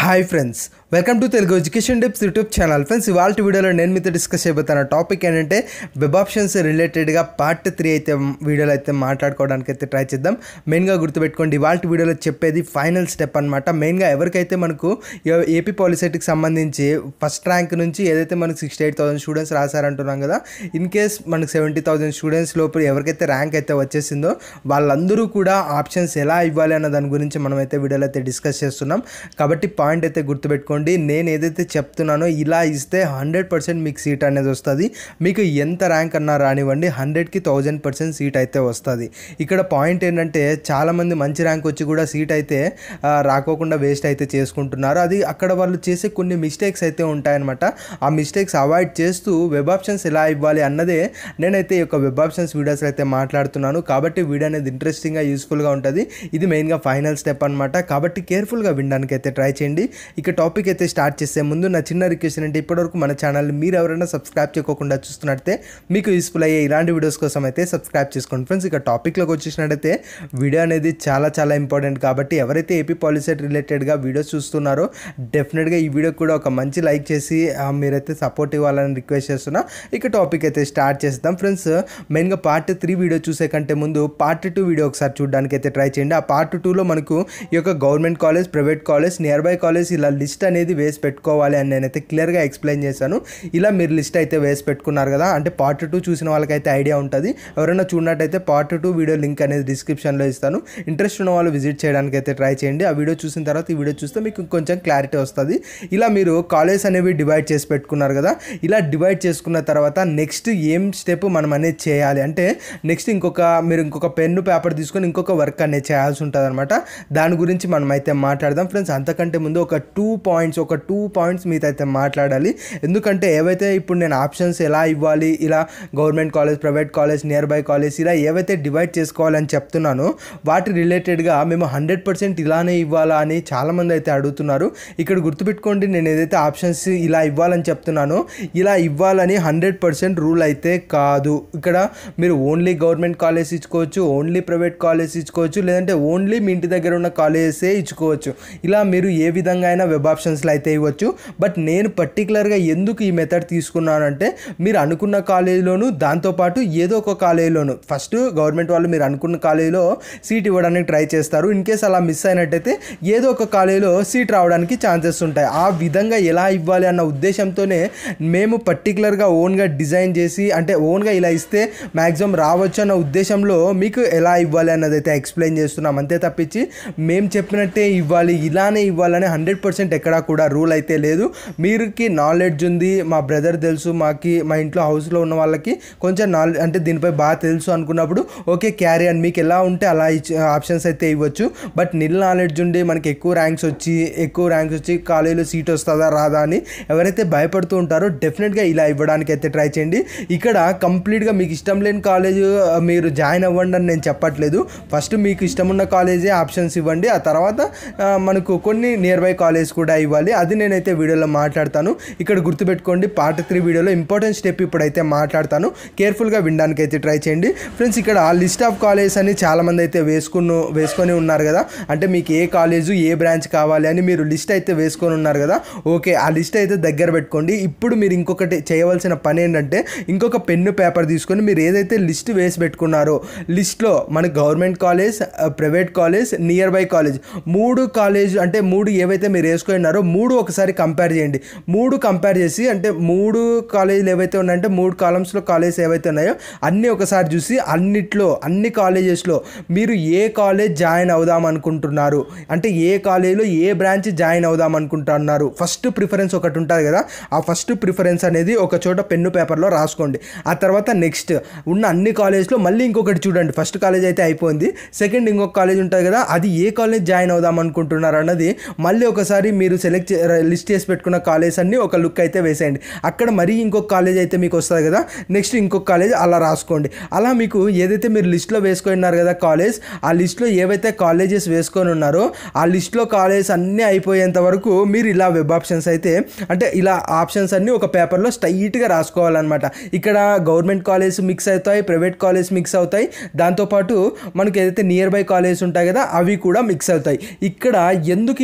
hi friends welcome to Telugu education tips YouTube channel friends ఇవాళ వీడియోలో నేను మీతో డిస్కస్ చేయబోతున్న టాపిక్ ఏంటంటే వెబ్ ఆప్షన్స్ రిలేటెడ్గా పార్ట్ త్రీ అయితే వీడియోలో అయితే మాట్లాడుకోవడానికి అయితే ట్రై చేద్దాం మెయిన్గా గుర్తుపెట్టుకోండి ఇవాళ వీడియోలో చెప్పేది ఫైనల్ స్టెప్ అనమాట మెయిన్గా ఎవరికైతే మనకు ఏ- ఏపీ పాలిసెట్కి సంబంధించి ఫస్ట్ ర్యాంక్ నుంచి ఏదైతే మనకు సిక్స్టీ ఎయిట్ థౌసండ్ స్టూడెంట్స్ రాశారంటున్నాం కదా ఇన్ కేస్ మనకు సెవెంటీ థౌసండ్ స్టూడెంట్స్ లోపు ఎవరికైతే ర్యాంక్ అయితే వచ్చేసిందో వాళ్ళందరూ కూడా ఆప్షన్స్ ఎలా ఇవ్వాలి అన్న దాని గురించి మనం అయితే వీడియోలో అయితే డిస్కస్ చేస్తున్నాం కాబట్టి పాయింట్ అయితే గుర్తుపెట్టుకోండి నేను ఏదైతే చెప్తున్నానో ఇలా ఇస్తే హండ్రెడ్ పర్సెంట్ మీకు సీట్ అనేది వస్తుంది మీకు ఎంత ర్యాంక్ అన్నా రానివ్వండి హండ్రెడ్కి థౌజండ్ పర్సెంట్ సీట్ అయితే వస్తుంది ఇక్కడ పాయింట్ ఏంటంటే చాలామంది మంచి ర్యాంక్ వచ్చి కూడా సీట్ అయితే ఆ, రాకోకుండా వేస్ట్ అయితే చేసుకుంటున్నారు అది అక్కడ వాళ్ళు చేసే కొన్ని మిస్టేక్స్ అయితే ఉంటాయన్నమాట ఆ మిస్టేక్స్ అవాయిడ్ చేస్తూ వెబ్ ఆప్షన్స్ ఎలా ఇవ్వాలి అన్నదే నేనైతే ఈ యొక్క వెబ్ ఆప్షన్స్ వీడియోస్ అయితే మాట్లాడుతున్నాను కాబట్టి వీడియో అనేది ఇంట్రెస్టింగ్గా యూస్ఫుల్గా ఉంటుంది ఇది మెయిన్గా ఫైనల్ స్టెప్ అనమాట కాబట్టి కేర్ఫుల్గా వినడానికి అయితే ట్రై చేయండి ఇక టాపిక్ అయితే స్టార్ట్ చేసే ముందు నా చిన్న రిక్వెస్ట్ ఏంటంటే ఇప్పటివరకు మన ఛానల్ మీరు ఎవరైనా సబ్స్క్రైబ్ చేయకుండా చూస్తున్నట్టే మీకు యూస్ఫుల్ అయ్యే ఇలాంటి వీడియోస్ కోసం అయితే సబ్స్క్రైబ్ చేసుకోండి ఫ్రెండ్స్ ఇక టాపిక్లోకి వచ్చేసినట్టయితే వీడియో అనేది చాలా చాలా ఇంపార్టెంట్ కాబట్టి ఎవరైతే ఏపీ పాలిసెట్ రిలేటెడ్గా వీడియోస్ చూస్తున్నారో డెఫినెట్గా ఈ వీడియో కూడా ఒక మంచి లైక్ చేసి ఆ, మీరైతే సపోర్ట్ ఇవ్వాలని రిక్వెస్ట్ చేస్తున్నా ఇక టాపిక్ అయితే స్టార్ట్ చేద్దాం ఫ్రెండ్స్ మెయిన్గా పార్ట్ త్రీ వీడియో చూసే కంటే ముందు పార్ట్ టూ వీడియో ఒకసారి చూడడానికి అయితే ట్రై చేయండి ఆ పార్ట్ టూలో మనకు ఈ యొక్క government college private college near by college ఇలా లిస్ట్ అనేది వేసి పెట్టుకోవాలి అని నేనైతే క్లియర్గా ఎక్స్ప్లెయిన్ చేశాను ఇలా మీరు లిస్ట్ అయితే వేసి పెట్టుకున్నారు కదా అంటే పార్ట్ టూ చూసిన వాళ్ళకైతే ఐడియా ఉంటుంది ఎవరైనా చూడనట్టయితే పార్ట్ టూ వీడియో లింక్ అనేది డిస్క్రిప్షన్లో ఇస్తాను ఇంట్రెస్ట్ ఉన్న వాళ్ళు విజిట్ చేయడానికి అయితే ట్రై చేయండి ఆ వీడియో చూసిన తర్వాత ఈ వీడియో చూస్తే మీకు కొంచెం క్లారిటీ వస్తుంది ఇలా మీరు కాలేజ్ అనేవి డివైడ్ చేసి పెట్టుకున్నారు కదా ఇలా డివైడ్ చేసుకున్న తర్వాత నెక్స్ట్ ఏం స్టెప్ మనం అనేది చేయాలి అంటే నెక్స్ట్ ఇంకొక మీరు ఇంకొక పెన్ను పేపర్ తీసుకొని ఇంకొక వర్క్ అనేది చేయాల్సి ఉంటుంది అనమాట దాని గురించి మనం అయితే మాట్లాడదాం ఫ్రెండ్స్ అంతకంటే ముందు ఒక టూ పాయింట్స్ ఒక టూ పాయింట్స్ మీతో అయితే మాట్లాడాలి ఎందుకంటే ఏవైతే ఇప్పుడు నేను ఆప్షన్స్ ఎలా ఇవ్వాలి ఇలా government college private college near by college ఇలా ఏవైతే డివైడ్ చేసుకోవాలని చెప్తున్నానో వాటి రిలేటెడ్గా మేము హండ్రెడ్ పర్సెంట్ ఇలానే ఇవ్వాలా అని చాలామంది అయితే అడుగుతున్నారు ఇక్కడ గుర్తుపెట్టుకోండి నేను ఏదైతే ఆప్షన్స్ ఇలా ఇవ్వాలని చెప్తున్నానో ఇలా ఇవ్వాలని హండ్రెడ్ పర్సెంట్ రూల్ అయితే కాదు ఇక్కడ మీరు ఓన్లీ గవర్నమెంట్ కాలేజ్ ఇచ్చుకోవచ్చు ఓన్లీ ప్రైవేట్ కాలేజ్ ఇచ్చుకోవచ్చు లేదంటే ఓన్లీ మీ ఇంటి దగ్గర ఉన్న కాలేజెసే ఇచ్చుకోవచ్చు ఇలా మీరు ఏ విధంగా అయినా వెబ్ ఆప్షన్స్లో అయితే ఇవ్వచ్చు బట్ నేను పర్టికులర్గా ఎందుకు ఈ మెథడ్ తీసుకున్నానంటే మీరు అనుకున్న కాలేజీలోను దాంతోపాటు ఏదో ఒక కాలేజీలోను ఫస్ట్ గవర్నమెంట్ వాళ్ళు మీరు అనుకున్న కాలేజీలో సీట్ ఇవ్వడానికి ట్రై చేస్తారు ఇన్ కేస్ అలా మిస్ అయినట్టయితే ఏదో ఒక కాలేజీలో సీట్ రావడానికి ఛాన్సెస్ ఉంటాయి ఆ విధంగా ఎలా ఇవ్వాలి అన్న ఉద్దేశంతోనే మేము పర్టికులర్గా ఓన్గా డిజైన్ చేసి అంటే ఓన్గా ఇలా ఇస్తే మ్యాక్సిమం రావచ్చు అన్న ఉద్దేశంలో మీకు ఎలా ఇవ్వాలి అన్నది అయితే ఎక్స్ప్లెయిన్ చేస్తున్నాం అంతే తప్పించి మేము చెప్పినట్టే ఇవ్వాలి ఇలానే ఇవ్వాలని హండ్రెడ్ పర్సెంట్ ఎక్కడా కూడా రూల్ అయితే లేదు మీరుకి నాలెడ్జ్ ఉంది మా బ్రదర్ తెలుసు మాకి మా ఇంట్లో హౌస్లో ఉన్న వాళ్ళకి కొంచెం నాలెడ్జ్ అంటే దీనిపై బాగా తెలుసు అనుకున్నప్పుడు ఓకే క్యారీ అని మీకు ఎలా ఉంటే అలా ఇచ్చి ఆప్షన్స్ అయితే ఇవ్వచ్చు బట్ నిల్ నాలెడ్జ్ ఉండి మనకి ఎక్కువ ర్యాంక్స్ వచ్చి ఎక్కువ ర్యాంక్స్ వచ్చి కాలేజీలో సీట్ వస్తుందా రాదా అని ఎవరైతే భయపడుతూ ఉంటారో డెఫినెట్గా ఇలా ఇవ్వడానికి అయితే ట్రై చేయండి ఇక్కడ కంప్లీట్గా మీకు ఇష్టం లేని కాలేజ్ మీరు జాయిన్ అవ్వండి అని నేను చెప్పట్లేదు ఫస్ట్ మీకు ఇష్టం ఉన్న కాలేజే ఆప్షన్స్ ఇవ్వండి ఆ తర్వాత ఆ, మనకు కొన్ని నియర్ బై కాలేజ్ కూడా ఇవ్వాలి అది నేనైతే వీడియోలో మాట్లాడతాను ఇక్కడ గుర్తుపెట్టుకోండి పార్ట్ త్రీ వీడియోలో ఇంపార్టెంట్ స్టెప్ ఇప్పుడైతే మాట్లాడతాను కేర్ఫుల్గా వినడానికి అయితే ట్రై చేయండి ఫ్రెండ్స్ ఇక్కడ లిస్ట్ ఆఫ్ కాలేజ్ అని చాలామంది అయితే వేసుకున్న వేసుకొని ఉన్నారు కదా అంటే మీకు ఏ కాలేజు ఏ బ్రాంచ్ కావాలి అని మీరు లిస్ట్ అయితే వేసుకొని ఉన్నారు కదా ఓకే ఆ లిస్ట్ అయితే దగ్గర పెట్టుకోండి ఇప్పుడు మీరు ఇంకొకటి చేయవలసిన పని ఏంటంటే ఇంకొక పెన్ను పేపర్ తీసుకొని మీరు ఏదైతే లిస్ట్ వేసి పెట్టుకున్నారో లిస్ట్లో మన government college private college near by college మూడు కాలేజ్ అంటే మూడు ఏవైతే మీరు వేసుకొని ఉన్నారో మూడు ఒకసారి కంపేర్ చేయండి మూడు కంపేర్ చేసి అంటే మూడు కాలేజీలు ఏవైతే ఉన్నాయంటే మూడు కాలమ్స్లో కాలేజ్ ఏవైతే ఉన్నాయో అన్నీ ఒకసారి చూసి అన్నిట్లో అన్ని కాలేజెస్లో మీరు ఏ కాలేజ్ జాయిన్ అవుదాం అనుకుంటున్నారు అంటే ఏ కాలేజీలో ఏ బ్రాంచ్ జాయిన్ అవుదాం అనుకుంటున్నారు ఫస్ట్ ప్రిఫరెన్స్ ఒకటి ఉంటుంది కదా ఆ ఫస్ట్ ప్రిఫరెన్స్ అనేది ఒక చోట పెన్ను పేపర్లో రాసుకోండి ఆ తర్వాత నెక్స్ట్ ఉన్న అన్ని కాలేజ్లో మళ్ళీ ఇంకొకటి చూడండి ఫస్ట్ కాలేజ్ అయితే అయిపోయింది సెకండ్ ఇంకొక కాలేజ్ ఉంటుంది కదా అది ఏ కాలేజ్ జాయిన్ అవుదాం అనుకుంటున్నారు అన్నది మళ్ళీ ఒకసారి మీరు సెలెక్ట్ లిస్ట్ చేసి పెట్టుకున్న కాలేజ్ అన్ని ఒక లుక్ అయితే వేసేయండి అక్కడ మరీ ఇంకొక కాలేజ్ అయితే మీకు వస్తుంది కదా నెక్స్ట్ ఇంకొక కాలేజ్ అలా రాసుకోండి అలా మీకు ఏదైతే మీరు లిస్ట్లో వేసుకొని ఉన్నారు కదా కాలేజ్ ఆ లిస్ట్లో ఏవైతే కాలేజెస్ వేసుకొని ఉన్నారో ఆ లిస్ట్లో కాలేజ్ అన్నీ అయిపోయేంత వరకు మీరు ఇలా వెబ్ ఆప్షన్స్ అయితే అంటే ఇలా ఆప్షన్స్ అన్నీ ఒక పేపర్లో స్ట్రైట్గా రాసుకోవాలన్నమాట ఇక్కడ గవర్నమెంట్ కాలేజ్ మిక్స్ అవుతాయి ప్రైవేట్ కాలేజ్ మిక్స్ అవుతాయి దాంతోపాటు మనకి ఏదైతే నియర్ బై కాలేజ్ ఉంటాయి కదా అవి కూడా మిక్స్ అవుతాయి ఇక్కడ ఎందుకు ఇలా చెప్పాను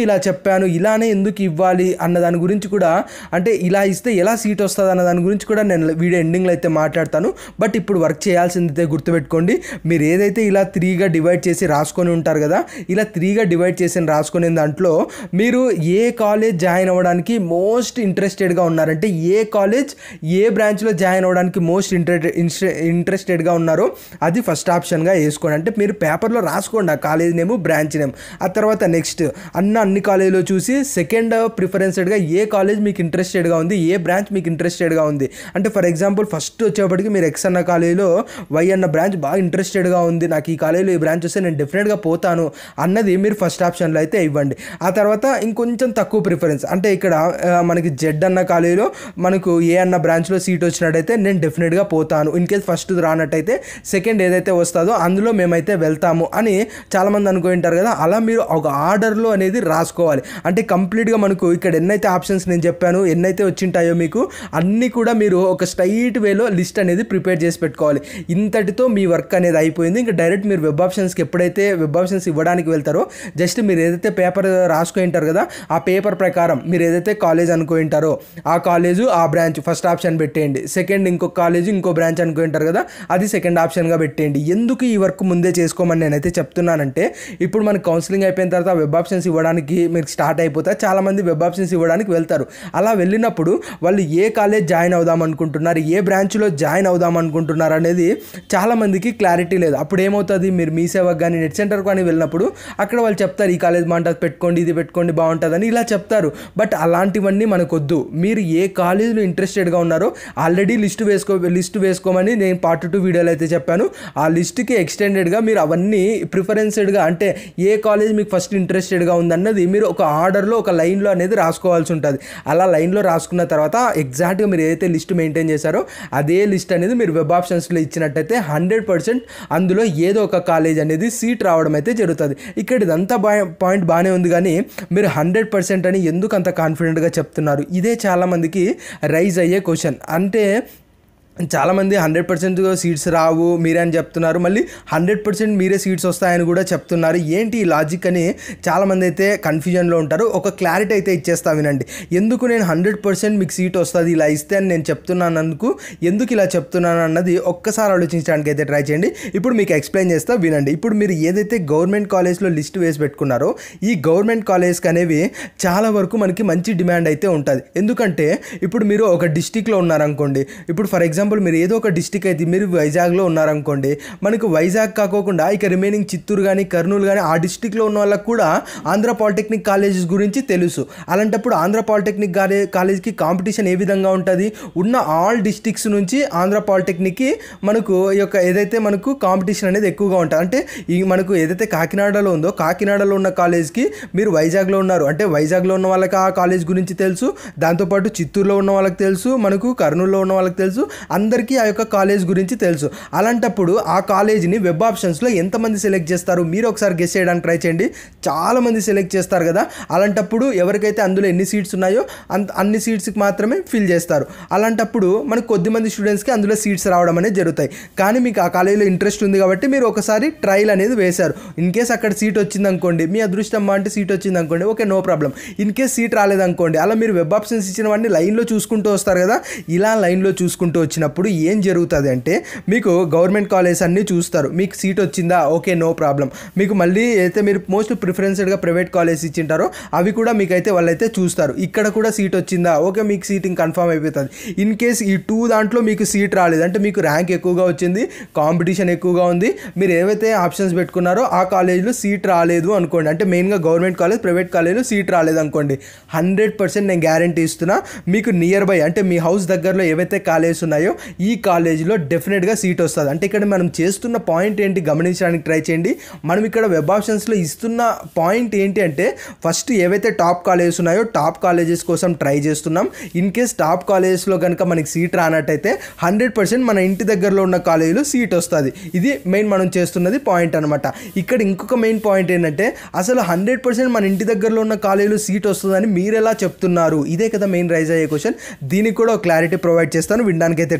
చెప్పాను ఇలానే ఎందుకు ఇవ్వాలి అన్న దాని గురించి కూడా అంటే ఇలా ఇస్తే ఎలా సీట్ వస్తుంది అన్న దాని గురించి కూడా నేను వీడియో ఎండింగ్లో అయితే మాట్లాడతాను బట్ ఇప్పుడు వర్క్ చేయాల్సింది గుర్తుపెట్టుకోండి మీరు ఏదైతే ఇలా త్రీగా డివైడ్ చేసి రాసుకొని ఉంటారు కదా ఇలా త్రీగా డివైడ్ చేసి రాసుకునే దాంట్లో మీరు ఏ కాలేజ్ జాయిన్ అవ్వడానికి మోస్ట్ ఇంట్రెస్టెడ్గా ఉన్నారంటే ఏ కాలేజ్ ఏ బ్రాంచ్లో జాయిన్ అవ్వడానికి మోస్ట్ ఇంట్రె ఇంట్రెస్టెడ్గా ఉన్నారో అది ఫస్ట్ ఆప్షన్గా వేసుకోండి అంటే మీరు పేపర్లో రాసుకోండి ఆ కాలేజ్ నేమ్ బ్రాంచ్ నేమ్ ఆ తర్వాత నెక్స్ట్ అన్న అన్ని కాలేజీలో చూసి సెకండ్ ప్రిఫరెన్స్డ్గా ఏ కాలేజ్ మీకు ఇంట్రెస్టెడ్గా ఉంది ఏ బ్రాంచ్ మీకు ఇంట్రెస్టెడ్గా ఉంది అంటే ఫర్ ఎగ్జాంపుల్ ఫస్ట్ వచ్చేప్పటికి మీరు ఎక్స్ అన్న కాలేజీలో వై అన్న బ్రాంచ్ బాగా ఇంట్రెస్టెడ్గా ఉంది నాకు ఈ కాలేజీలో ఈ బ్రాంచ్ వస్తే నేను డెఫినెట్గా పోతాను అన్నది మీరు ఫస్ట్ ఆప్షన్లో అయితే ఇవ్వండి ఆ తర్వాత ఇంకొంచెం తక్కువ ప్రిఫరెన్స్ అంటే ఇక్కడ ఆ, మనకి జెడ్ అన్న కాలేజీలో మనకు ఏ అన్న బ్రాంచ్లో సీట్ వచ్చినట్టయితే నేను డెఫినెట్గా పోతాను ఇన్ కేస్ ఫస్ట్ రానట్టయితే సెకండ్ ఏదైతే వస్తుందో అందులో మేమైతే వెళ్తాము అని చాలామంది అనుకుంటారు కదా అలా మీరు ఒక ఆర్డర్లో అనేది రాసుకోవాలి అంటే కంప్లీట్గా మనకు ఇక్కడ ఎన్నైతే ఆప్షన్స్ నేను చెప్పాను ఎన్నైతే వచ్చింటాయో మీకు అన్నీ కూడా మీరు ఒక స్ట్రైట్ వేలో లిస్ట్ అనేది ప్రిపేర్ చేసి పెట్టుకోవాలి ఇంతటితో మీ వర్క్ అనేది అయిపోయింది ఇంకా డైరెక్ట్ మీరు వెబ్ ఆప్షన్స్కి ఎప్పుడైతే వెబ్ ఆప్షన్స్ ఇవ్వడానికి వెళ్తారో జస్ట్ మీరు ఏదైతే పేపర్ రాసుకొని ఉంటారు కదా ఆ పేపర్ ప్రకారం మీరు ఏదైతే కాలేజ్ అనుకుని ఉంటారో ఆ కాలేజు ఆ బ్రాంచ్ ఫస్ట్ ఆప్షన్ పెట్టేయండి సెకండ్ ఇంకో కాలేజ్ ఇంకో బ్రాంచ్ అనుకుని ఉంటారు కదా అది సెకండ్ ఆప్షన్గా పెట్టేయండి ఎందుకు ఈ వర్క్ ముందే చేసుకోమని నేనైతే చెప్తున్నానంటే ఇప్పుడు మనకి కౌన్సిలింగ్ అయిపోయిన తర్వాత వెబ్ ఆప్షన్స్ ఇవ్వడానికి మీకు స్టార్ట్ అయిపోతాయి చాలామంది వెబ్ ఆప్షన్స్ ఇవ్వడానికి వెళ్తారు అలా వెళ్ళినప్పుడు వాళ్ళు ఏ కాలేజ్ జాయిన్ అవుదాం అనుకుంటున్నారు ఏ బ్రాంచ్లో జాయిన్ అవుదాం అనుకుంటున్నారు అనేది చాలామందికి క్లారిటీ లేదు అప్పుడు ఏమవుతుంది మీరు మీ సేవకు కానీ నెట్ సెంటర్ కానీ వెళ్ళినప్పుడు అక్కడ వాళ్ళు చెప్తారు ఈ కాలేజ్ బాగుంటుంది పెట్టుకోండి ఇది పెట్టుకోండి బాగుంటుందని ఇలా చెప్తారు బట్ అలాంటివన్నీ మనకొద్దు మీరు ఏ కాలేజీలో ఇంట్రెస్టెడ్గా ఉన్నారో ఆల్రెడీ లిస్ట్ వేసుకో లిస్ట్ వేసుకోమని నేను పార్ట్ టూ వీడియోలో అయితే చెప్పాను ఆ లిస్ట్కి ఎక్స్టెండెడ్గా మీరు అవన్నీ ప్రిఫరెన్స్డ్గా అంటే ఏ కాలేజ్ మీకు ఫస్ట్ ఇంట్రెస్టెడ్గా ఉందన్నది మీరు ఒక ఆర్డర్లో ఒక లైన్లో అనేది రాసుకోవాల్సి ఉంటుంది అలా లైన్లో రాసుకున్న తర్వాత ఎగ్జాక్ట్గా మీరు ఏదైతే లిస్ట్ మెయింటైన్ చేశారో అదే లిస్ట్ అనేది మీరు వెబ్ ఆప్షన్స్లో ఇచ్చినట్టయితే హండ్రెడ్ పర్సెంట్ అందులో ఏదో ఒక కాలేజ్ అనేది సీట్ రావడం అయితే జరుగుతుంది ఇక్కడ ఇదంతా బా పాయింట్ బాగానే ఉంది కానీ మీరు హండ్రెడ్ పర్సెంట్ అని ఎందుకు అంత కాన్ఫిడెంట్గా చెప్తున్నారు ఇదే చాలామందికి రైజ్ అయ్యే క్వశ్చన్ అంటే చాలామంది హండ్రెడ్ పర్సెంట్ సీట్స్ రావు మీరే అని చెప్తున్నారు మళ్ళీ హండ్రెడ్ పర్సెంట్ మీరే సీట్స్ వస్తాయని కూడా చెప్తున్నారు ఏంటి ఈ లాజిక్ అని చాలామంది అయితే కన్ఫ్యూజన్లో ఉంటారు ఒక క్లారిటీ అయితే ఇచ్చేస్తా వినండి ఎందుకు నేను హండ్రెడ్ పర్సెంట్ మీకు సీట్ వస్తుంది ఇలా ఇస్తే అని నేను చెప్తున్నానందుకు ఎందుకు ఇలా చెప్తున్నాను అన్నది ఒక్కసారి ఆలోచించడానికి అయితే ట్రై చేయండి ఇప్పుడు మీకు ఎక్స్ప్లెయిన్ చేస్తా వినండి ఇప్పుడు మీరు ఏదైతే గవర్నమెంట్ కాలేజ్లో లిస్ట్ వేసి పెట్టుకున్నారో ఈ గవర్నమెంట్ కాలేజ్కి అనేవి చాలా వరకు మనకి మంచి డిమాండ్ అయితే ఉంటుంది ఎందుకంటే ఇప్పుడు మీరు ఒక డిస్టిక్లో ఉన్నారనుకోండి ఇప్పుడు ఫర్ ఎగ్జాంపుల్ మీరు ఏదో ఒక డిస్టిక్ అయితే మీరు వైజాగ్లో ఉన్నారనుకోండి మనకు వైజాగ్ కాకోకుండా ఇక రిమైనింగ్ చిత్తూరు కానీ కర్నూలు కానీ ఆ డిస్టిక్లో ఉన్న వాళ్ళకి కూడా ఆంధ్ర పాలిటెక్నిక్ కాలేజెస్ గురించి తెలుసు అలాంటప్పుడు ఆంధ్ర పాలిటెక్నిక్ కాలే కాలేజ్కి కాంపిటీషన్ ఏ విధంగా ఉంటుంది ఉన్న ఆల్ డిస్టిక్స్ నుంచి ఆంధ్ర పాలిటెక్నిక్కి మనకు ఈ యొక్క ఏదైతే మనకు కాంపిటీషన్ అనేది ఎక్కువగా ఉంటుంది అంటే ఈ మనకు ఏదైతే కాకినాడలో ఉందో కాకినాడలో ఉన్న కాలేజ్కి మీరు వైజాగ్లో ఉన్నారు అంటే వైజాగ్లో ఉన్న వాళ్ళకి ఆ కాలేజ్ గురించి తెలుసు దాంతోపాటు చిత్తూరులో ఉన్న వాళ్ళకి తెలుసు మనకు కర్నూలులో ఉన్న వాళ్ళకి తెలుసు అందరికీ ఆ యొక్క కాలేజ్ గురించి తెలుసు అలాంటప్పుడు ఆ కాలేజీని వెబ్ ఆప్షన్స్లో ఎంతమంది సెలెక్ట్ చేస్తారు మీరు ఒకసారి గెస్ చేయడానికి ట్రై చేయండి చాలామంది సెలెక్ట్ చేస్తారు కదా అలాంటప్పుడు ఎవరికైతే అందులో ఎన్ని సీట్స్ ఉన్నాయో అంత అన్ని సీట్స్కి మాత్రమే ఫిల్ చేస్తారు అలాంటప్పుడు మనకు కొద్దిమంది స్టూడెంట్స్కి అందులో సీట్స్ రావడం అనేది జరుగుతాయి కానీ మీకు ఆ కాలేజీలో ఇంట్రెస్ట్ ఉంది కాబట్టి మీరు ఒకసారి ట్రయల్ అనేది వేశారు ఇన్ కేస్ అక్కడ సీట్ వచ్చింది అనుకోండి మీ అదృష్టం అంటే సీట్ వచ్చింది అనుకోండి okay no problem in case seat రాలేదనుకోండి అలా మీరు వెబ్ ఆప్షన్స్ ఇచ్చినవన్నీ లైన్లో చూసుకుంటూ వస్తారు కదా ఇలా లైన్లో చూసుకుంటూ వచ్చినప్పుడు ఏం జరుగుతుంది అంటే మీకు గవర్నమెంట్ కాలేజ్ అన్నీ చూస్తారు మీకు సీట్ వచ్చిందా ఓకే నో ప్రాబ్లం మీకు మళ్ళీ అయితే మీరు మోస్ట్ ప్రిఫరెన్స్డ్గా ప్రైవేట్ కాలేజ్ ఇచ్చింటారో అవి కూడా మీకైతే వాళ్ళైతే చూస్తారు ఇక్కడ కూడా సీట్ వచ్చిందా ఓకే మీకు సీటింగ్ కన్ఫర్మ్ అయిపోతుంది ఇన్ కేస్ ఈ టూ దాంట్లో మీకు సీట్ రాలేదు అంటే మీకు ర్యాంక్ ఎక్కువగా వచ్చింది కాంపిటీషన్ ఎక్కువగా ఉంది మీరు ఏవైతే ఆప్షన్స్ పెట్టుకున్నారో ఆ కాలేజ్లో సీట్ రాలేదు అనుకోండి అంటే మెయిన్గా గవర్నమెంట్ కాలేజ్ ప్రైవేట్ కాలేజ్లో సీట్ రాలేదు అనుకోండి హండ్రెడ్ పర్సెంట్ నేను గ్యారంటీ ఇస్తున్నా మీకు నియర్ బై అంటే మీ హౌస్ దగ్గరలో ఏవైతే కాలేజెస్ ఉన్నాయో ఈ కాలేజీలో డెఫినెట్గా సీట్ వస్తుంది అంటే ఇక్కడ మనం చేస్తున్న పాయింట్ ఏంటి గమనించడానికి ట్రై చేయండి మనం ఇక్కడ వెబ్ ఆప్షన్స్లో ఇస్తున్న పాయింట్ ఏంటి అంటే ఫస్ట్ ఏవైతే టాప్ కాలేజెస్ ఉన్నాయో టాప్ కాలేజెస్ కోసం ట్రై చేస్తున్నాం ఇన్ కేస్ టాప్ కాలేజెస్లో కనుక మనకి సీట్ రానట్టయితే హండ్రెడ్ పర్సెంట్ మన ఇంటి దగ్గరలో ఉన్న కాలేజీలో సీట్ వస్తుంది ఇది మెయిన్ మనం చేస్తున్నది పాయింట్ అనమాట ఇక్కడ ఇంకొక మెయిన్ పాయింట్ ఏంటంటే అసలు హండ్రెడ్ పర్సెంట్ మన ఇంటి దగ్గరలో ఉన్న కాలేజీలో సీట్ వస్తుందని మీరు ఎలా చెప్తున్నారు ఇదే కదా మెయిన్ రైజ్ అయ్యే క్వశ్చన్ దీనికి కూడా ఒక క్లారిటీ ప్రొవైడ్ చేస్తాను వినడానికి అయితే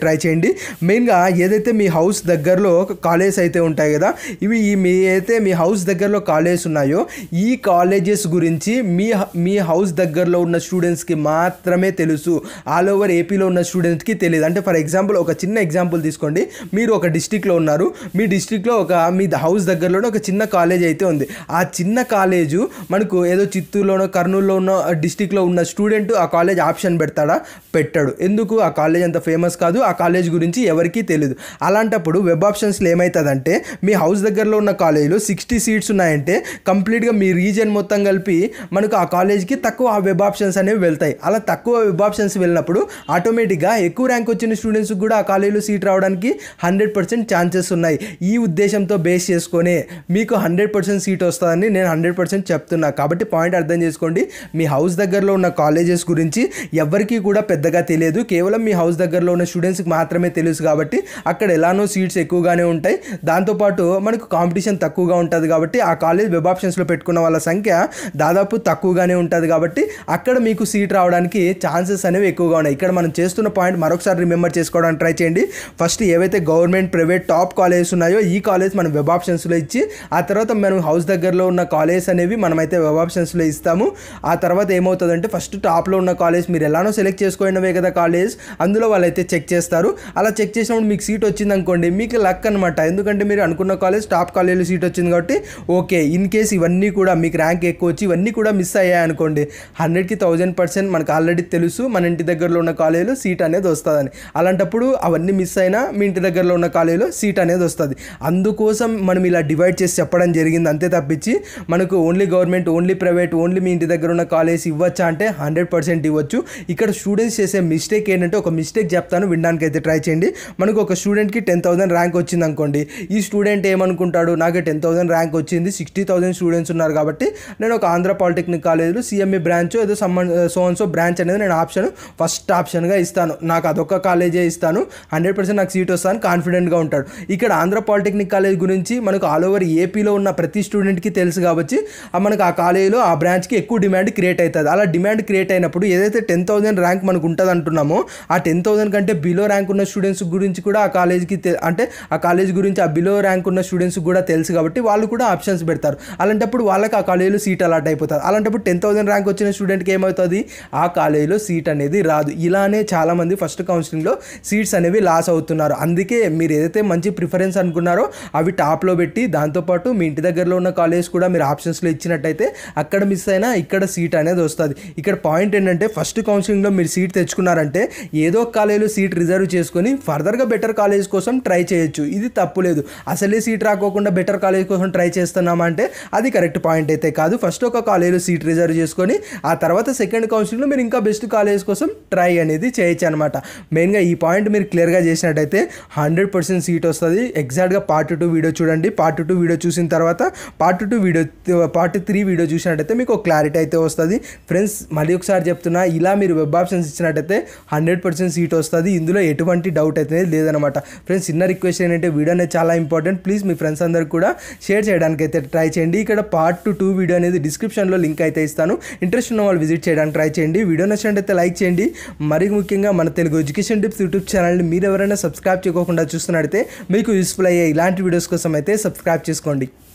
ట్రై చేయండి మెయిన్గా ఏదైతే మీ హౌస్ దగ్గరలో కాలేజ్ అయితే ఉంటాయి కదా ఇవి ఈ మీ అయితే మీ హౌస్ దగ్గరలో కాలేజెస్ ఉన్నాయో ఈ కాలేజెస్ గురించి మీ హ- మీ హౌస్ దగ్గరలో ఉన్న స్టూడెంట్స్కి మాత్రమే తెలుసు ఆల్ ఓవర్ ఏపీలో ఉన్న స్టూడెంట్స్కి తెలియదు అంటే ఫర్ ఎగ్జాంపుల్ ఒక చిన్న ఎగ్జాంపుల్ తీసుకోండి మీరు ఒక డిస్టిక్లో ఉన్నారు మీ డిస్టిక్లో ఒక మీ హౌస్ దగ్గరలోనే ఒక చిన్న కాలేజ్ అయితే ఉంది ఆ చిన్న కాలేజు మనకు ఏదో చిత్తూరులోనో కర్నూలులో ఉన్న డిస్టిక్లో ఉన్న స్టూడెంట్ ఆ కాలేజ్ ఆప్షన్ పెడతాడా పెట్టాడు ఎందుకు ఆ కాలేజ్ అంత ఫేమస్ కాదు ఆ కాలేజ్ గురించి ఎవరికీ తెలియదు అలాంటప్పుడు వెబ్ ఆప్షన్స్లో ఏమవుతుందంటే మీ హౌస్ దగ్గరలో ఉన్న కాలేజీలో సిక్స్టీ సీట్స్ ఉన్నాయంటే కంప్లీట్గా మీ రీజన్ మొత్తం కలిపి మనకు ఆ కాలేజ్కి తక్కువ ఆ వెబ్ ఆప్షన్స్ అనేవి వెళ్తాయి అలా తక్కువ వెబ్ ఆప్షన్స్ వెళ్ళినప్పుడు ఆటోమేటిక్గా ఎక్కువ ర్యాంక్ వచ్చిన స్టూడెంట్స్కి కూడా ఆ కాలేజీలో సీట్ రావడానికి హండ్రెడ్ పర్సెంట్ ఛాన్సెస్ ఉన్నాయి ఈ ఉద్దేశంతో బేస్ చేసుకొని మీకు హండ్రెడ్ పర్సెంట్ సీట్ వస్తుందని నేను హండ్రెడ్ పర్సెంట్ చెప్తున్నా కాబట్టి పాయింట్ అర్థం చేసుకోండి మీ హౌస్ దగ్గరలో ఉన్న కాలేజెస్ గురించి ఎవరికీ కూడా పెద్దగా తెలియదు కేవలం మీ హౌస్ దగ్గరలో ఉన్న స్టూడెంట్స్కి మాత్రమే తెలుసు కాబట్టి అక్కడ ఎలానో సీట్స్ ఎక్కువగానే ఉంటాయి దాంతోపాటు మనకు కాంపిటీషన్ తక్కువగా ఉంటుంది కాబట్టి ఆ కాలేజ్ వెబ్ ఆప్షన్స్లో పెట్టుకున్న వాళ్ళ సంఖ్య దాదాపు తక్కువగానే ఉంటుంది కాబట్టి అక్కడ మీకు సీట్ రావడానికి ఛాన్సెస్ అనేవి ఎక్కువగా ఉన్నాయి ఇక్కడ మనం చేస్తున్న పాయింట్ మరొకసారి రిమెంబర్ చేసుకోవడానికి ట్రై చేయండి ఫస్ట్ ఏవైతే గవర్నమెంట్ ప్రైవేట్ టాప్ కాలేజెస్ ఉన్నాయో ఈ కాలేజ్ మనం వెబ్ ఆప్షన్స్లో ఇచ్చి ఆ తర్వాత మనం హౌస్ దగ్గరలో ఉన్న కాలేజ్ అనేవి మనమైతే వెబ్ ఆప్షన్స్లో ఇస్తాము ఆ తర్వాత ఏమవుతుందంటే ఫస్ట్ టాప్లో ఉన్న కాలేజ్ మీరు ఎలానో సెలెక్ట్ చేసుకున్నవే కదా కాలేజ్ అందులో వాళ్ళైతే చెక్ చేస్తారు అలా చెక్ చేసినప్పుడు మీకు సీట్ వచ్చింది అనుకోండి మీకు లక్ అనమాట ఎందుకంటే మీరు అనుకున్న కాలేజ్ టాప్ కాలేజ్లో సీట్ వచ్చింది కాబట్టి ఓకే ఇన్ కేస్ ఇవన్నీ కూడా మీకు ర్యాంక్ ఎక్కువ వచ్చి ఇవన్నీ కూడా మిస్ అయ్యాయి అనుకోండి హండ్రెడ్కి థౌజండ్ పర్సెంట్ మనకు ఆల్రెడీ తెలుసు మన ఇంటి దగ్గరలో ఉన్న కాలేజీలో సీట్ అనేది వస్తుందని అలాంటప్పుడు అవన్నీ మిస్ అయినా మీ ఇంటి దగ్గరలో ఉన్న కాలేజీలో సీట్ అనేది వస్తుంది అందుకోసం మనం ఇలా డివైడ్ చేసి చెప్పడం జరిగింది అంతే తప్పించి మనకు only government only private only మీ ఇంటి దగ్గర ఉన్న కాలేజ్ ఇవ్వచ్చా అంటే హండ్రెడ్ పర్సెంట్ ఇవ్వచ్చు ఇక్కడ స్టూడెంట్స్ చేసే మిస్టేక్ ఏంటంటే ఒక మిస్టేక్ చెప్తాను వినడానికి అయితే ట్రై చేయండి మనకు ఒక స్టూడెంట్కి టెన్ థౌసండ్ ర్యాంక్ వచ్చింది అనుకోండి ఈ స్టూడెంట్ ఏమనుకుంటాడు నాకు టెన్ థౌసండ్ ర్యాంక్ వచ్చింది సిక్స్టీ థౌసండ్ స్టూడెంట్స్ ఉన్నారు కాబట్టి నేను ఒక ఆంధ్ర పాలిటెక్నిక్ కాలేజ్లో సిఎంఏ బ్రాంచ్ ఏదో సమ్మన్ సోన్ సో బ్రాంచ్ అనేది నేను ఆప్షన్ ఫస్ట్ ఆప్షన్గా ఇస్తాను నాకు అదొక కాలేజే ఇస్తాను హండ్రెడ్ పర్సెంట్ నాకు సీట్ వస్తాను కాన్ఫిడెంట్గా ఉంటాడు ఇక్కడ ఆంధ్ర పాలిటెక్నిక్ కాలేజ్ గురించి మనకు ఆల్ ఓవర్ ఏపీలో ఉన్న ప్రతి స్టూడెంట్కి తెలుసు కాబట్టి ఆ మనకు ఆ కాలేజీలో ఆ బ్రాంచ్కి ఎక్కువ డిమాండ్ క్రియేట్ అవుతుంది అలా డిమాండ్ క్రియేట్ అయినప్పుడు ఏదైతే టెన్ థౌసండ్ ర్యాంక్ మనకు ఉంటుంది అంటున్నామో ఆ టెన్ థౌసండ్ కంటే బిలో ర్యాంక్ ఉన్న స్టూడెంట్స్ గురించి కూడా ఆ కాలేజ్కి తె- అంటే ఆ కాలేజ్ గురించి ఆ బిలో ర్యాంక్ ఉన్న స్టూడెంట్స్ కూడా తెలుసు కాబట్టి వాళ్ళు కూడా ఆప్షన్స్ పెడతారు అలాంటప్పుడు వాళ్ళకి ఆ కాలేజీలో సీట్ అలాట్ అయిపోతుంది అలాంటప్పుడు టెన్ థౌసండ్ ర్యాంక్ వచ్చిన స్టూడెంట్కి ఏమవుతుంది ఆ కాలేజీలో సీట్ అనేది రాదు ఇలానే చాలామంది ఫస్ట్ కౌన్సిలింగ్లో సీట్స్ అనేవి లాస్ అవుతున్నారు అందుకే మీరు ఏదైతే మంచి ప్రిఫరెన్స్ అనుకున్నారో అవి టాప్లో పెట్టి దాంతోపాటు మీ ఇంటి దగ్గరలో ఉన్న కాలేజ్ కూడా మీరు ఆప్షన్స్లో ఇచ్చినట్టయితే అక్కడ మిస్ అయినా ఇక్కడ సీట్ అనేది వస్తుంది ఇక్కడ పాయింట్ ఏంటంటే ఫస్ట్ కౌన్సిలింగ్లో మీరు సీట్ తెచ్చుకున్నారంటే ఏదో ఒక కాలేజీలో సీట్ రిజర్వ్ చేసుకొని ఫర్దర్గా బెటర్ కాలేజ్ కోసం ట్రై చేయొచ్చు ఇది తప్పు లేదు అసలే సీట్ రాకోకుండా బెటర్ కాలేజ్ కోసం ట్రై చేస్తున్నామా అంటే అది కరెక్ట్ పాయింట్ అయితే కాదు ఫస్ట్ ఒక కాలేజీలో సీట్ రిజర్వ్ చేసుకొని ఆ తర్వాత సెకండ్ కౌన్సిలింగ్లో మీరు ఇంకా బెస్ట్ కాలేజ్ కోసం ట్రై అనేది చేయొచ్చు అనమాట మెయిన్గా ఈ పాయింట్ మీరు క్లియర్గా చేసినట్టయితే హండ్రెడ్ పర్సెంట్ సీట్ వస్తుంది ఎగ్జాక్ట్గా పార్ట్ టూ వీడియో చూడండి పార్ట్ టూ వీడియో చూసిన తర్వాత part two video part three video చూసినట్టయితే మీకు ఒక క్లారిటీ అయితే వస్తుంది ఫ్రెండ్స్ మళ్ళీ ఒకసారి చెప్తున్నా ఇలా మీరు వెబ్ ఆప్షన్స్ ఇచ్చినట్టయితే హండ్రెడ్ పర్సెంట్ సీట్ వస్తుంది ఇందులో ఎటువంటి డౌట్ అయితే లేదనమాట ఫ్రెండ్స్ చిన్న రిక్వెస్ట్ ఏంటంటే వీడియో అనేది చాలా ఇంపార్టెంట్ ప్లీజ్ మీ ఫ్రెండ్స్ అందరికి కూడా షేర్ చేయడానికి అయితే ట్రై చేయండి ఇక్కడ పార్ట్ టూ వీడియో అనేది డిస్క్రిప్షన్లో లింక్ అయితే ఇస్తాను ఇంట్రెస్ట్ ఉన్న వాళ్ళు విజిట్ చేయడానికి ట్రై చేయండి వీడియో నచ్చినట్టయితే లైక్ చేయండి మరి ముఖ్యంగా మన తెలుగు ఎడ్యుకేషన్ టిప్స్ యూట్యూబ్ ఛానల్ని మీరు ఎవరైనా సబ్స్క్రైబ్ చేయకుండా చూస్తున్నట్టయితే మీకు యూస్ఫుల్ అయ్యే ఇలాంటి వీడియోస్ కోసం అయితే సబ్స్క్రైబ్ చేసుకోండి